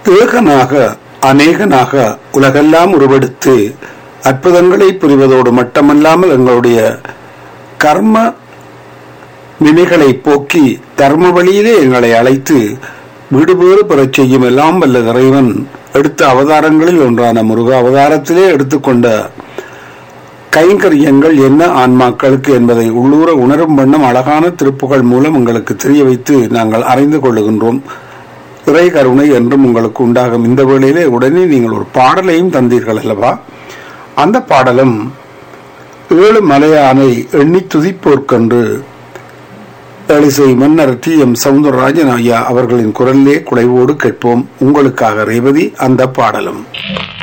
ஏகனாக அநேகனாக உலகெல்லாம் உருவெடுத்து அற்புதங்களை புரிவதோடு மட்டுமல்லாமல் எங்களுடைய கர்ம வினைகளை போக்கி தர்ம வழியிலே எங்களை அழைத்து வீடு பேறு பெறச் செய்யும் எல்லாம் வல்ல இறைவன் எடுத்த அவதாரங்களில் ஒன்றான முருக அவதாரத்திலே எடுத்துக்கொண்ட கைங்கரியங்கள் என்ன ஆன்மாக்களுக்கு என்பதை உள்ளூர உணரும் வண்ணம் அழகான திருப்புகள் மூலம் உங்களுக்கு தெரிய வைத்து நாங்கள் அறிந்து கொள்ளுகின்றோம் இறை கருணை என்றும் உங்களுக்கு உண்டாகும் இந்த வேளையிலே உடனே நீங்கள் ஒரு பாடலையும் தந்தீர்கள் அல்லவா அந்த பாடலும் ஏழு மலையானை எண்ணி துதிப்போர்க்கன்று எழிசை மன்னர் டி எம் சவுந்தரராஜன் ஐயா அவர்களின் குரலிலே குலைவோடு கேட்போம் உங்களுக்காக ரேவதி அந்த பாடலும்